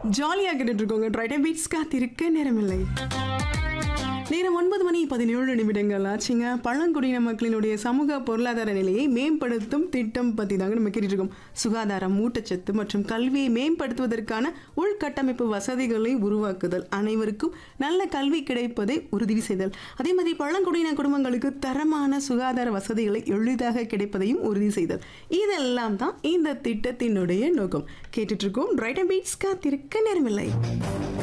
ஜாலியாக கேட்டுட்டு இருக்கோங்க ரைட் பீட்ஸ் காத்திருக்க நேரமில்லை நேரம் ஒன்பது மணி பதினேழு நிமிடங்கள் ஆச்சுங்க பழங்குடியின மக்களினுடைய சமூக பொருளாதார நிலையை மேம்படுத்தும் திட்டம் பற்றி தாங்க நம்ம கேட்டுட்டு இருக்கோம் சுகாதாரம் ஊட்டச்சத்து மற்றும் கல்வியை மேம்படுத்துவதற்கான உள்கட்டமைப்பு வசதிகளை உருவாக்குதல் அனைவருக்கும் நல்ல கல்வி கிடைப்பதை உறுதி செய்தல் அதே மாதிரி பழங்குடியின குடும்பங்களுக்கு தரமான சுகாதார வசதிகளை எளிதாக கிடைப்பதையும் உறுதி செய்தல் இதெல்லாம் தான் இந்த திட்டத்தினுடைய நோக்கம் கேட்டுட்டு இருக்கோம் ரைட் பீட்ஸ் காத்திருக்க நேரமில்லை